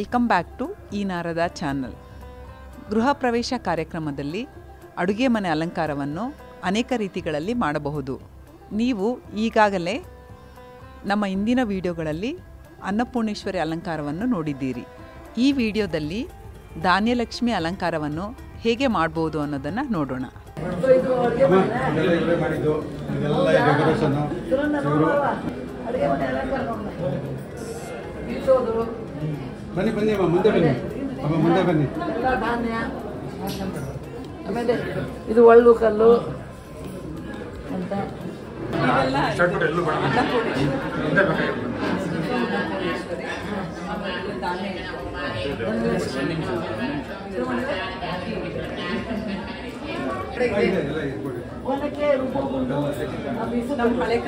Welcome back to ಈ Narada channel ಗೃಹ ಪ್ರವೇಶ ಕಾರ್ಯಕ್ರಮದಲ್ಲಿ ಅಡುಗೆ ಮನೆ ಅಲಂಕಾರವನ್ನು ಅನೇಕ ರೀತಿಗಳಲ್ಲಿ ಮಾಡಬಹುದು ನೀವು ಈಗಾಗಲೇ ನಮ್ಮ ಇಂದಿನ ವಿಡಿಯೋಗಳಲ್ಲಿ ಅನ್ನಪೂರ್ಣೇಶ್ವರಿ ಅಲಂಕಾರವನ್ನು ನೋಡಿದ್ದೀರಿ ಈ ವಿಡಿಯೋದಲ್ಲಿ ಧಾನ್ಯಲಕ್ಷ್ಮಿ ಅಲಂಕಾರವನ್ನು ಹೇಗೆ ಮಾಡ್ಬೋದು ಅನ್ನೋದನ್ನು ನೋಡೋಣ ಅಮ್ಮ ಇದೆಲ್ಲ ಇವರೇ ಮಾಡಿದ್ದು ಇದೆಲ್ಲ ಡೆಕೋರೇಷನ್ ಇವರು ಬೀಸೋದು ಬನ್ನಿ ಬನ್ನಿ ಅಮ್ಮ ಮುಂದೆ ಬನ್ನಿ ಅಮ್ಮ ಮುಂದೆ ಬನ್ನಿ ಎಲ್ಲ ಧಾನ್ಯ ಆಮೇಲೆ ಇದು ಒಳ್ಳು ಕಲ್ಲು ಅಂತ ಇದೆ, ಎಲ್ಲ ಇದೆ, ಕೊಡಿ. ಒಣಕ್ಕೆ ರುಬ್ಬೋಗುಂಡು ಆ ಬೀಸು ಹಳೆ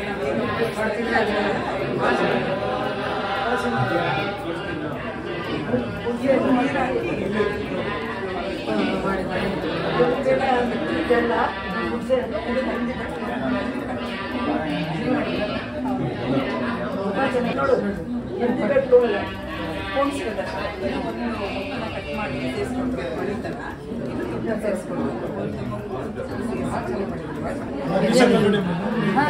ಮಾಡಿ ಮಾಡಿ ಇದೆಲ್ಲ ಹುಣಸೆ ತುಂಬಾ ಚೆನ್ನಾಗಿ ನೋಡು ಎಂಟಿ ಬೆಟ್ಟು ಹಾ,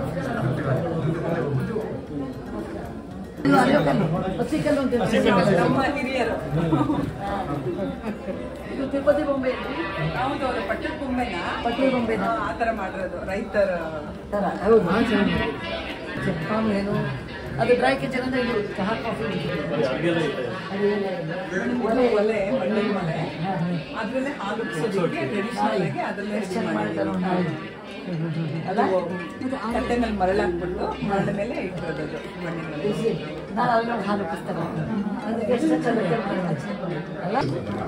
ಇದು ಅಲ್ಲೇ ಕಲ್ಲು ಹಸಿ ಕಲ್ಲು ಅಂತ ಹೇಳ್ತಾರೆ. ಹಾ. ಇದು ತಿರುಪತಿ ಬೊಂಬೆ ಪಟ್ಟದ ಬೊಂಬೆನ ಪಟ್ಲಿ ಬೊಂಬೆನ ಆ ಥರ ಮಾಡಿರೋದು ರೈತರ ತರ ಹೌದು ಭಾಳ ಚೆನ್ನಾಗಿದೆ ಆಮೇಲೇನು ಅದು ಡ್ರೈ ಕಿಚನ್ ಅಂದ್ರೆ ಇದು ಚಹಾ ಕಾಫಿ ಅದೇನೇ ಒಲೆ ಒಲೆ ಮಣ್ಣಿನ ಮನೆ ಹಾ, ಹಾ. ಅದ್ರಲ್ಲೇ ಹಾಲು ಕುಡಿಸೋದಕ್ಕೆ ಟ್ರೆಡಿಷನಲ್ ಆಗಿ ಅದನ್ನೇ ಎಷ್ಟು ಚೆನ್ನಾಗಿ ಮಾಡ್ತಾರೆ ನೋಡಿ. ಹೌದು. ಅಲ್ಲ ಇದು ಆ- ಕಟ್ಟೆನಲ್ಲಿ ಮರಳಾಕ್ಬಿಟ್ಟು ಮರಳ ಮೇಲೆ ಇಟ್ಟಿರೋದು ಅದು ಮಣ್ಣಿನಲ್ಲಿ ಬಿಸಿ. ನಾನು ಅದ್ರಲ್ಲಿ ಹಾಲು ಪುಸ್ತಕ ಅದಕ್ಕೆ ಎಷ್ಟು ಚೆನ್ನಾಗಿ ಮಾಡ್ತಾರೆ. ಅಲ್ಲ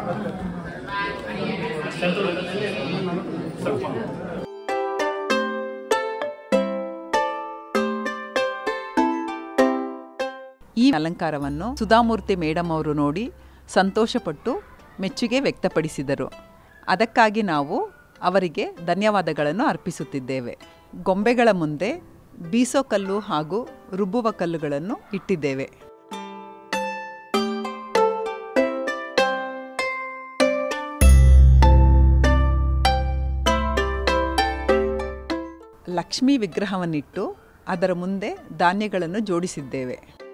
ಈ ಅಲಂಕಾರವನ್ನು ಸುಧಾಮೂರ್ತಿ ಮೇಡಮ್ ಅವರು ನೋಡಿ ಸಂತೋಷಪಟ್ಟು ಮೆಚ್ಚುಗೆ ವ್ಯಕ್ತಪಡಿಸಿದರು ಅದಕ್ಕಾಗಿ ನಾವು ಅವರಿಗೆ ಧನ್ಯವಾದಗಳನ್ನು ಅರ್ಪಿಸುತ್ತಿದ್ದೇವೆ ಗೊಂಬೆಗಳ ಮುಂದೆ ಬೀಸೋ ಕಲ್ಲು ಹಾಗೂ ರುಬ್ಬುವ ಕಲ್ಲುಗಳನ್ನು ಇಟ್ಟಿದ್ದೇವೆ ಲಕ್ಷ್ಮೀ ವಿಗ್ರಹವನ್ನಿಟ್ಟು ಅದರ ಮುಂದೆ ಧಾನ್ಯಗಳನ್ನು ಜೋಡಿಸಿದ್ದೇವೆ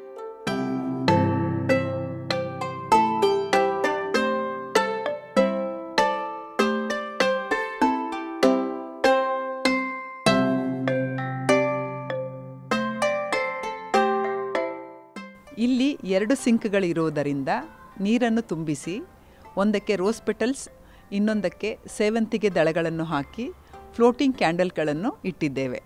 ಇಲ್ಲಿ ಎರಡು ಸಿಂಕ್ಗಳಿರುವುದರಿಂದ ನೀರನ್ನು ತುಂಬಿಸಿ ಒಂದಕ್ಕೆ ರೋಸ್ ಪೆಟಲ್ಸ್ ಇನ್ನೊಂದಕ್ಕೆ ಸೇವಂತಿಗೆ ದಳಗಳನ್ನು ಹಾಕಿ ಫ್ಲೋಟಿಂಗ್ ಕ್ಯಾಂಡಲ್ಗಳನ್ನು ಇಟ್ಟಿದ್ದೇವೆ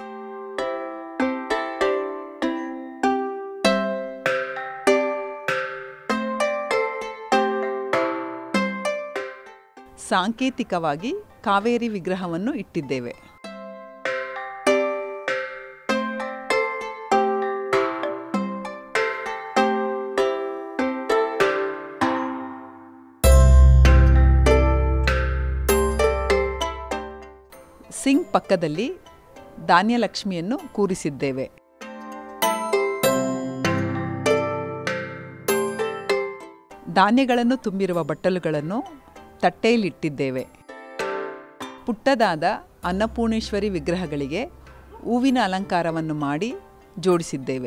ಸಾಂಕೇತಿಕವಾಗಿ ಕಾವೇರಿ ವಿಗ್ರಹವನ್ನು ಇಟ್ಟಿದ್ದೇವೆ ಸಿಂಕ್ ಪಕ್ಕದಲ್ಲಿ ಧಾನ್ಯಲಕ್ಷ್ಮಿಯನ್ನು ಕೂರಿಸಿದ್ದೇವೆ ಧಾನ್ಯಗಳನ್ನು ತುಂಬಿರುವ ಬಟ್ಟಲುಗಳನ್ನು ತಟ್ಟೆಯಲ್ಲಿಟ್ಟಿದ್ದೇವೆ ಪುಟ್ಟದಾದ ಅನ್ನಪೂರ್ಣೇಶ್ವರಿ ವಿಗ್ರಹಗಳಿಗೆ ಹೂವಿನ ಅಲಂಕಾರವನ್ನು ಮಾಡಿ ಜೋಡಿಸಿದ್ದೇವೆ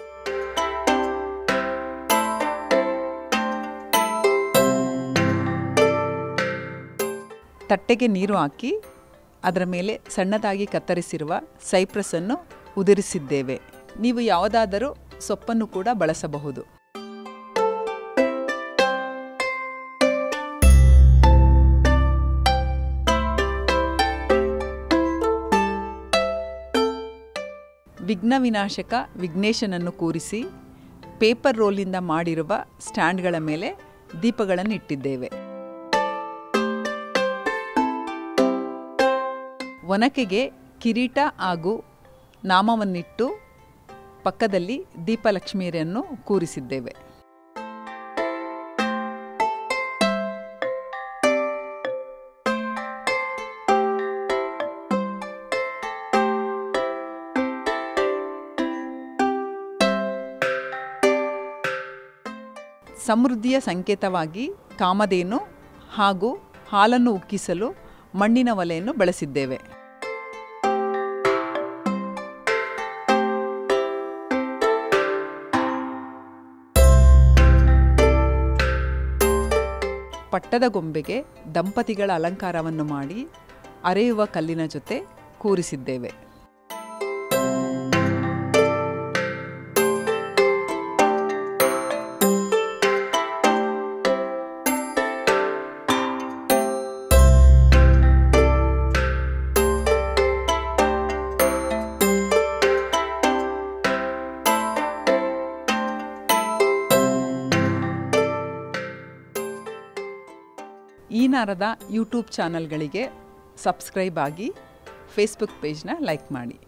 ತಟ್ಟೆಗೆ ನೀರು ಹಾಕಿ ಅದರ ಮೇಲೆ ಸಣ್ಣದಾಗಿ ಕತ್ತರಿಸಿರುವ ಸೈಪ್ರಸನ್ನು ಉದುರಿಸಿದ್ದೇವೆ ನೀವು ಯಾವುದಾದರೂ ಸೊಪ್ಪನ್ನು ಕೂಡ ಬಳಸಬಹುದು ವಿಘ್ನ ವಿನಾಶಕ ವಿಘ್ನೇಶನನ್ನು ಕೂರಿಸಿ ಪೇಪರ್ ರೋಲಿಂದ ಮಾಡಿರುವ ಸ್ಟ್ಯಾಂಡ್ಗಳ ಮೇಲೆ ದೀಪಗಳನ್ನು ಇಟ್ಟಿದ್ದೇವೆ ಒನಕೆಗೆ ಕಿರೀಟ ಹಾಗೂ ನಾಮವನ್ನಿಟ್ಟು ಪಕ್ಕದಲ್ಲಿ ದೀಪಲಕ್ಷ್ಮಿಯರನ್ನು ಕೂರಿಸಿದ್ದೇವೆ ಸಮೃದ್ಧಿಯ ಸಂಕೇತವಾಗಿ ಕಾಮಧೇನು ಹಾಗೂ ಹಾಲನ್ನು ಉಕ್ಕಿಸಲು ಮಣ್ಣಿನ ಒಲೆಯನ್ನು ಬಳಸಿದ್ದೇವೆ ಪಟ್ಟದ ಗೊಂಬೆಗೆ ದಂಪತಿಗಳ ಅಲಂಕಾರವನ್ನು ಮಾಡಿ ಅರೆಯುವ ಕಲ್ಲಿನ ಜೊತೆ ಕೂರಿಸಿದ್ದೇವೆ ಈ ನಾರದ ಯೂಟ್ಯೂಬ್ ಚಾನಲ್ಗಳಿಗೆ ಸಬ್ಸ್ಕ್ರೈಬ್ ಆಗಿ ಫೇಸ್ಬುಕ್ ಪೇಜ್ನ ಲೈಕ್ ಮಾಡಿ